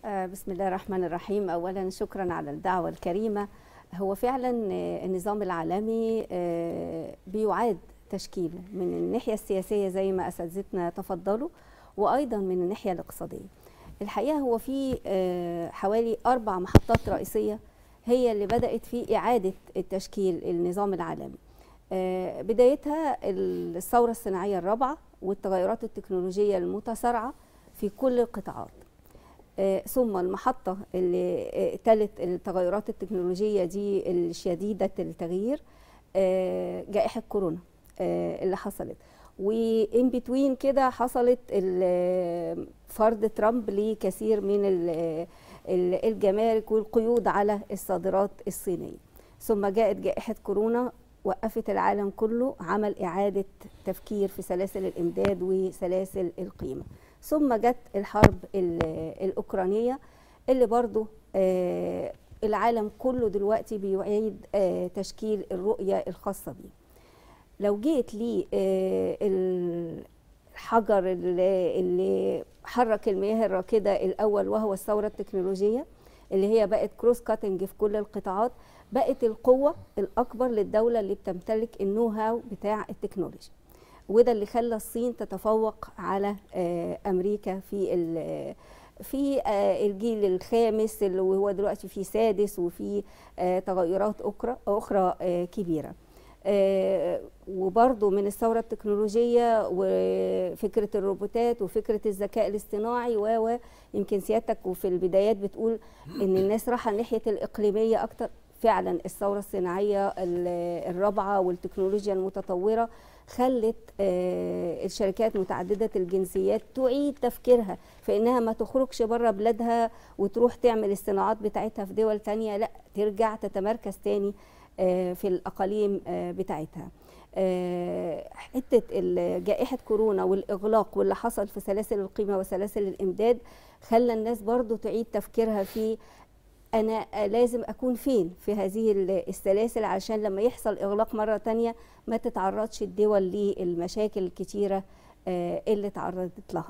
آه، بسم الله الرحمن الرحيم اولا شكرا على الدعوه الكريمه هو فعلا آه، النظام العالمي آه، بيعاد تشكيله من الناحيه السياسيه زي ما اساتذتنا تفضلوا وايضا من الناحيه الاقتصاديه الحقيقه هو في آه، حوالي اربع محطات رئيسيه هي اللي بدات في اعاده التشكيل النظام العالمي آه، بدايتها الثوره الصناعيه الرابعه والتغيرات التكنولوجيه المتسارعه في كل القطاعات آه، ثم المحطة اللي آه، تلت التغيرات التكنولوجية دي الشديدة التغيير آه، جائحة كورونا آه، اللي حصلت وإن بتوين كده حصلت ال- فرض ترامب لكثير من ال- ال- الجمارك والقيود على الصادرات الصينية ثم جاءت جائحة كورونا وقفت العالم كله عمل إعادة تفكير في سلاسل الإمداد وسلاسل القيمة ثم جت الحرب ال- الأوكرانية اللي برضو آه، العالم كله دلوقتي بيعيد آه، تشكيل الرؤية الخاصة بيه لو جيت لي آه، الحجر اللي, اللي حرك المياه الراكدة الأول وهو الثورة التكنولوجية اللي هي بقت كروس كاتنج في كل القطاعات بقت القوة الأكبر للدولة اللي بتمتلك النو هاو بتاع التكنولوجيا وده اللي خلى الصين تتفوق على آه، امريكا في ال- في آه، الجيل الخامس اللي هو دلوقتي في سادس وفي آه، تغيرات اخرى اخرى آه، كبيره آه، وبرضه من الثوره التكنولوجيه وفكره الروبوتات وفكره الذكاء الاصطناعي و و يمكن سيادتك وفي البدايات بتقول ان الناس رايحه ناحيه الاقليميه اكتر فعلا الثوره الصناعيه ال- الرابعه والتكنولوجيا المتطوره خلت آه، الشركات متعدده الجنسيات تعيد تفكيرها في انها ما تخرجش بره بلادها وتروح تعمل الصناعات بتاعتها في دول تانية لا ترجع تتمركز تاني آه، في الاقاليم آه، بتاعتها آه، حته ال- جائحه كورونا والاغلاق واللي حصل في سلاسل القيمه وسلاسل الامداد خلى الناس برضو تعيد تفكيرها في انا لازم اكون فين في هذه ال- السلاسل عشان لما يحصل اغلاق مره تانية ما تتعرضش الدول للمشاكل الكتيره آه، اللي تعرضت لها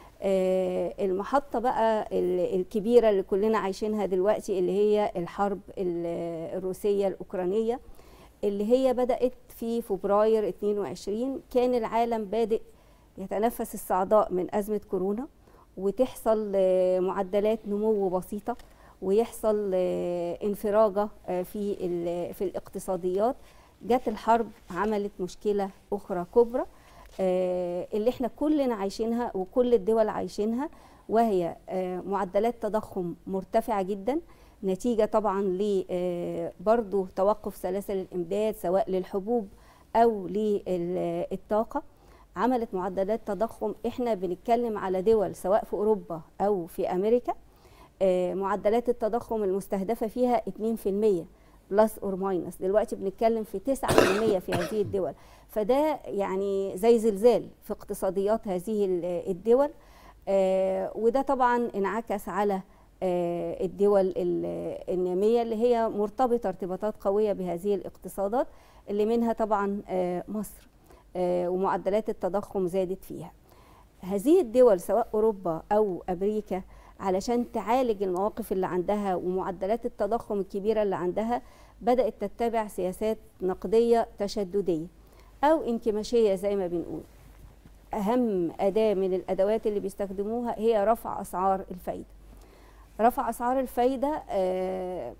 آه، المحطه بقى ال- الكبيره اللي كلنا عايشينها دلوقتي اللي هي الحرب ال- الروسيه الاوكرانيه اللي هي بدات في فبراير 22 كان العالم بادئ يتنفس الصعداء من ازمه كورونا وتحصل آه، معدلات نمو بسيطه ويحصل آه، انفراجه آه، في ال- في الاقتصاديات جت الحرب عملت مشكله اخرى كبرى آه، اللي احنا كلنا عايشينها وكل الدول عايشينها وهي آه، معدلات تضخم مرتفعه جدا نتيجه طبعا ل آه، برضو توقف سلاسل الامداد سواء للحبوب او للطاقه عملت معدلات تضخم احنا بنتكلم على دول سواء في اوروبا او في امريكا آه، معدلات التضخم المستهدفه فيها 2% بلس اور ماينس دلوقتي بنتكلم في 9% في هذه الدول فده يعني زي زلزال في اقتصاديات هذه ال- الدول آه، وده طبعا انعكس على آه، الدول ال- الناميه اللي هي مرتبطه ارتباطات قويه بهذه الاقتصادات اللي منها طبعا آه، مصر آه، ومعدلات التضخم زادت فيها هذه الدول سواء اوروبا او امريكا علشان تعالج المواقف اللي عندها ومعدلات التضخم الكبيره اللي عندها بدات تتبع سياسات نقديه تشدديه او انكماشيه زي ما بنقول اهم اداه من الادوات اللي بيستخدموها هي رفع اسعار الفايده رفع اسعار الفايده آه،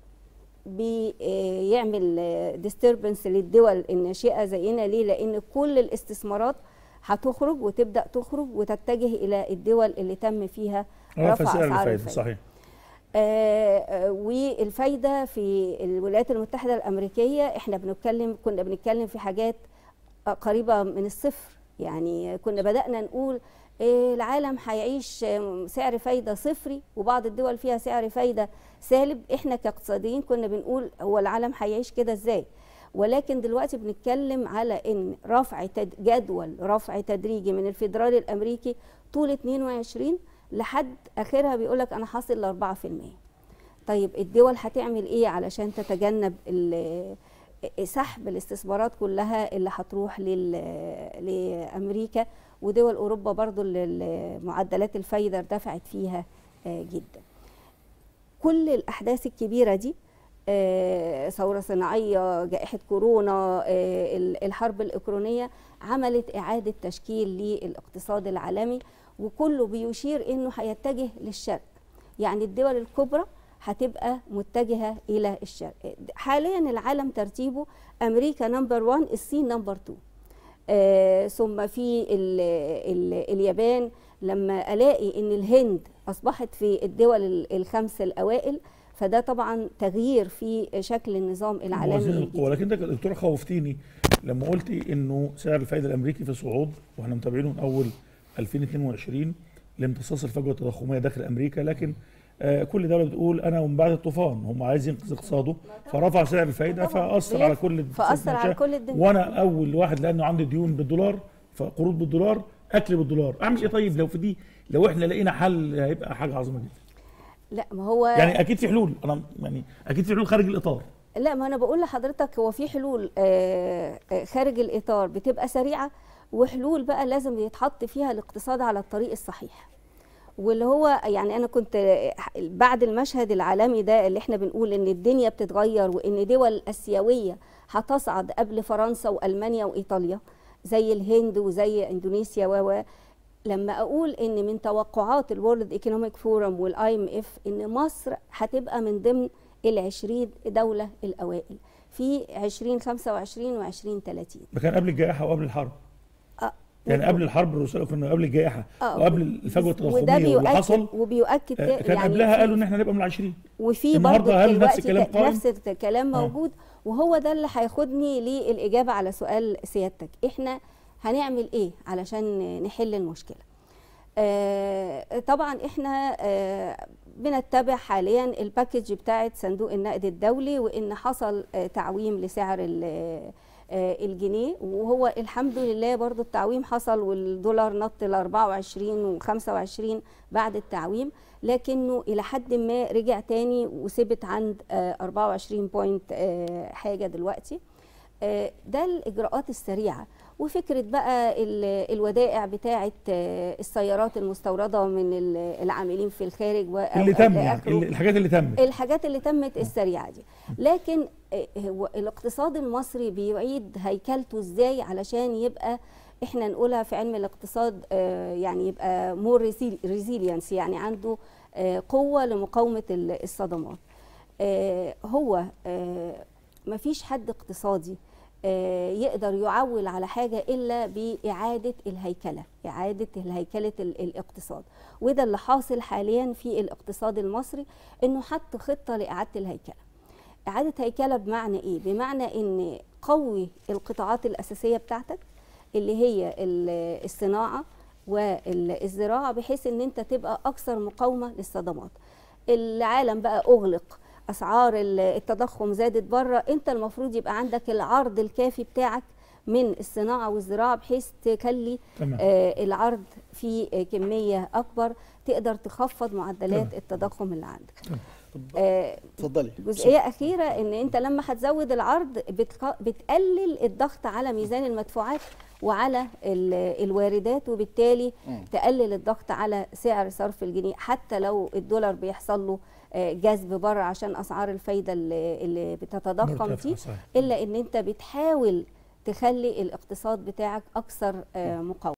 بيعمل ديستربنس للدول الناشئه زينا ليه لان كل الاستثمارات هتخرج وتبدا تخرج وتتجه الى الدول اللي تم فيها رفع سعر أسعار الفائده الفايدة. صحيح آه، آه، والفايده في الولايات المتحده الامريكيه احنا بنتكلم كنا بنتكلم في حاجات آه، قريبه من الصفر يعني كنا بدانا نقول آه، العالم هيعيش آه، سعر فايده صفري وبعض الدول فيها سعر فايده سالب احنا كاقتصاديين كنا بنقول هو العالم هيعيش كده ازاي ولكن دلوقتي بنتكلم على ان رفع تد... جدول رفع تدريجي من الفيدرالي الامريكي طول 22 لحد اخرها بيقول لك انا حاصل ل 4% طيب الدول هتعمل ايه علشان تتجنب ال- سحب الاستثمارات كلها اللي هتروح لل- لامريكا ودول اوروبا برضو اللي اللي معدلات الفايده ارتفعت فيها آه، جدا كل الاحداث الكبيره دي آه، ثوره صناعيه جائحه كورونا آه، ال- الحرب الاوكرانيه عملت اعاده تشكيل للاقتصاد العالمي وكله بيشير انه هيتجه للشرق يعني الدول الكبرى هتبقى متجهه الى الشرق حاليا العالم ترتيبه امريكا نمبر 1 الصين نمبر 2 آه، ثم في ال ال اليابان لما الاقي ان الهند اصبحت في الدول ال- الخمس الاوائل فده طبعا تغيير في شكل النظام العالمي موازين الجديد. القوى لكن انت دكتوره خوفتيني لما قلتي انه سعر الفائده الامريكي في صعود واحنا متابعينه من اول 2022 لامتصاص الفجوه التضخميه داخل امريكا لكن آه كل دوله بتقول انا ومن بعد الطوفان هم عايز ينقذ اقتصاده فرفع سعر الفائده طبعاً. فاثر على بيف- كل فاثر على المنشأة. كل الدنيا وانا اول واحد لانه عندي ديون بالدولار فقروض بالدولار اكل بالدولار اعمل ايه طيب لو في دي لو احنا لقينا حل هيبقى حاجه عظيمه جدا لا ما هو يعني اكيد في حلول انا يعني اكيد في حلول خارج الاطار لا ما انا بقول لحضرتك هو في حلول آه، آه، خارج الاطار بتبقى سريعه وحلول بقى لازم يتحط فيها الاقتصاد على الطريق الصحيح واللي هو يعني انا كنت آه، بعد المشهد العالمي ده اللي احنا بنقول ان الدنيا بتتغير وان دول اسيويه هتصعد قبل فرنسا والمانيا وايطاليا زي الهند وزي اندونيسيا و و لما اقول ان من توقعات الورلد ايكونوميك فورم والاي ام اف ان مصر هتبقى من ضمن ال 20 دوله الاوائل في 2025 و 2030 ده كان قبل الجائحه وقبل الحرب آه، يعني قبل الحرب الروسيه كنا قبل الجائحه آه، وقبل الفجوه وده التضخميه واللي بيؤكد حصل وبيؤكد آه، كان يعني قبلها في- قالوا ان احنا نبقى من العشرين وفي النهاردة برضه هل نفس دلوقتي الكلام ت- قائم؟ نفس الكلام آه. موجود وهو ده اللي هياخدني للاجابه على سؤال سيادتك احنا هنعمل ايه علشان نحل المشكله آه طبعا احنا آه بنتبع حاليا الباكج بتاعه صندوق النقد الدولي وان حصل آه تعويم لسعر ال- آه الجنيه وهو الحمد لله برضو التعويم حصل والدولار نط ل 24 و25 بعد التعويم لكنه الى حد ما رجع تاني وثبت عند آه، 24 بوينت آه، حاجه دلوقتي آه، ده الاجراءات السريعه وفكره بقى ال- الودائع بتاعه آه، السيارات المستورده من ال- العاملين في الخارج و- أو اللي تم إلى يعني آخره. اللي- الحاجات اللي تمت الحاجات اللي تمت السريعه دي لكن آه، هو الاقتصاد المصري بيعيد هيكلته ازاي علشان يبقى احنا نقولها في علم الاقتصاد آه، يعني يبقى مور ريزيلينس يعني عنده آه، قوه لمقاومه ال- الصدمات آه، هو آه، مفيش حد اقتصادي آه، يقدر يعول على حاجة إلا بإعادة الهيكلة إعادة الهيكلة ال- الاقتصاد وده اللي حاصل حاليا في الاقتصاد المصري إنه حط خطة لإعادة الهيكلة إعادة هيكلة بمعنى إيه؟ بمعنى إن قوي القطاعات الأساسية بتاعتك اللي هي ال- الصناعة والزراعة بحيث إن أنت تبقى أكثر مقاومة للصدمات العالم بقى أغلق اسعار ال- التضخم زادت بره انت المفروض يبقى عندك العرض الكافي بتاعك من الصناعه والزراعه بحيث تخلي تمام آه العرض في آه، كميه اكبر تقدر تخفض معدلات تمام. التضخم اللي عندك طب آه اتفضلي جزئيه اخيره ان انت لما هتزود العرض بتق- بتقلل الضغط على ميزان المدفوعات وعلى ال- الواردات وبالتالي مم. تقلل الضغط على سعر صرف الجنيه حتى لو الدولار بيحصل له آه، جذب بره عشان اسعار الفايده اللي, اللي بتتضخم مرتفعة، دي صحيح. الا ان انت بتحاول تخلي الاقتصاد بتاعك اكثر آه، مقاومه